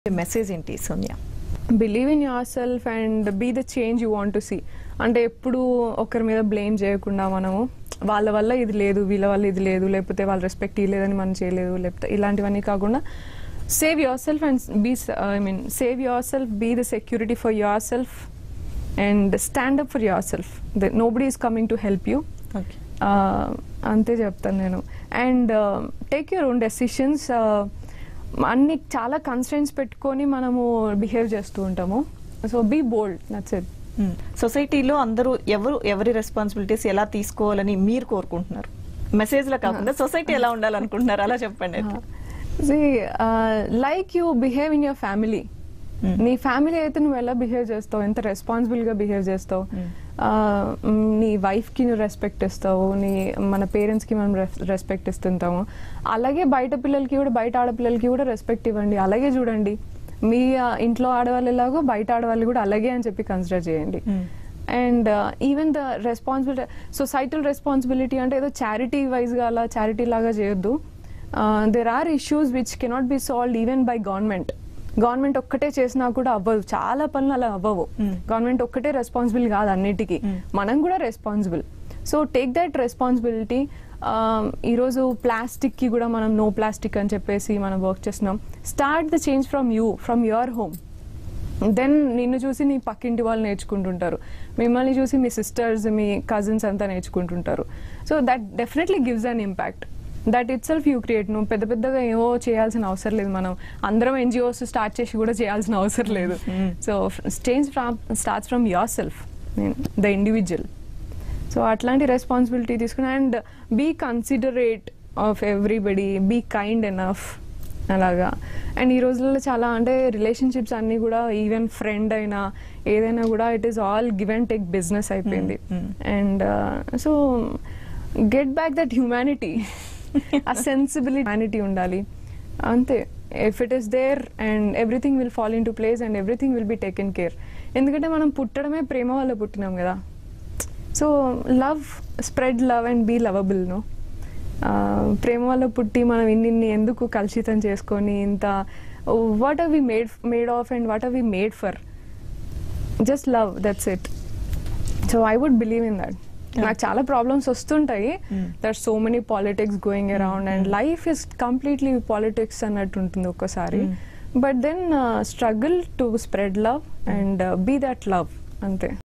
Message ఏంటి Sonia believe in yourself and be the change you want to see అంటే ఎప్పుడు ఒకరి మీద బ్లేమ్ చేయకుండా మనము వాళ్ళ వల్ల ఇది లేదు వీళ్ళ వల్ల ఇది లేదు లేకపోతే వాళ్ళ రెస్పెక్ట్ ఇవ్వలేదని మనం చేయలేదు లేకపోతే ఇలాంటివన్నీ కాకుండా save yourself and be I mean save yourself be the security for yourself and stand up for yourself nobody is coming to help you okay అంతే చెప్తాను నేను and take your own decisions అన్ని చాలా constants పెట్టుకొని మనము behave చేస్తూ ఉంటాము so be bold nuts it సొసైటీలో అందరూ ఎవరు ఎవరి రెస్పాన్సిబిలిటీస్ ఎలా తీసుకోవాలని మీరు కోరుకుంటున్నారు మెసేజ్ లో కాకుండా సొసైటీ ఎలా ఉండాలనుకుంటున్నారు అలా చెప్పండి like you behave in your family Hmm. నీ ఫ్యామిలీ అయితే నువ్వు ఎలా బిహేవ్ చేస్తావు ఎంత రెస్పాన్సిబుల్ గా బిహేవ్ చేస్తావు Hmm. ఆ, మ్, నీ వైఫ్ కి నువ్వు రెస్పెక్ట్ ఇస్తావు నీ మన పేరెంట్స్ కి మనం రెస్పెక్ట్ ఇస్తుంటాము అలాగే బయట పిల్లలకి కూడా బయట ఆడపిల్లలకి కూడా రెస్పెక్ట్ ఇవ్వండి అలాగే చూడండి మీ ఆ, ఇంట్లో ఆడవాళ్ళు ఎలాగో బయట ఆడవాళ్ళు కూడా అలాగే అని చెప్పి కన్సిడర్ చేయండి Hmm. And even the responsibility societal responsibility అంటే ఏదో చారిటీ వైజ్గా అలా చారిటీ లాగా చేయొద్దు there are issues which cannot be solved even by government government ఒక్కటే చేసినా కూడా అవ్వదు చాలా పనులు అలా అవ్వవు Mm. గవర్నమెంట్ ఒక్కటే రెస్పాన్సిబుల్ కాదు అన్నిటికీ Mm. మనం కూడా responsible so take that responsibility ఈరోజు ప్లాస్టిక్కి కూడా మనం నో ప్లాస్టిక్ అని చెప్పేసి మనం వర్క్ చేస్తున్నాం start the change from you from your home then నిన్ను చూసి నీ పక్కింటి వాళ్ళు నేర్చుకుంటుంటారు మిమ్మల్ని చూసి మీ సిస్టర్స్ మీ కజిన్స్ అంతా నేర్చుకుంటుంటారు so that definitely gives an impact that itself you create నువ్వు పెద్ద పెద్దగా ఏవో చేయాల్సిన అవసరం లేదు మనం అందరం ఎన్జిఓస్ స్టార్ట్ చేసి కూడా చేయాల్సిన అవసరం లేదు Hmm. So change from starts from yourself the individual so అట్లాంటి రెస్పాన్సిబిలిటీ తీసుకుని and be considerate of everybody be kind enough అలాగా అండ్ ఈ రోజుల్లో చాలా అంటే రిలేషన్షిప్స్ అన్నీ కూడా ఈవెన్ ఫ్రెండ్ అయినా ఏదైనా కూడా it is all give and take business అయిపోయింది Mm, mm. And so get back that humanity ఆ సెన్సిబిలిటీ హ్యుమానిటీ ఉండాలి అంతే if it is there and everything will fall into place and everything will be taken care ఎందుకంటే మనం పుట్టడమే ప్రేమ వల్ల పుట్టినాం కదా so love spread love and be lovable no ప్రేమ వల్ల పుట్టి మనం ఇన్ని ఎందుకు కలుషితం చేసుకొని ఇంత what are we made made of and what are we made for just love that's it so I would believe in that నాకు చాలా ప్రాబ్లమ్స్ వస్తుంటాయి Mm. There so many politics going around and life is completely politics అన్నట్టు ఉంటుంది ఒక్కసారి Mm. But then struggle to spread love and be that love అంతే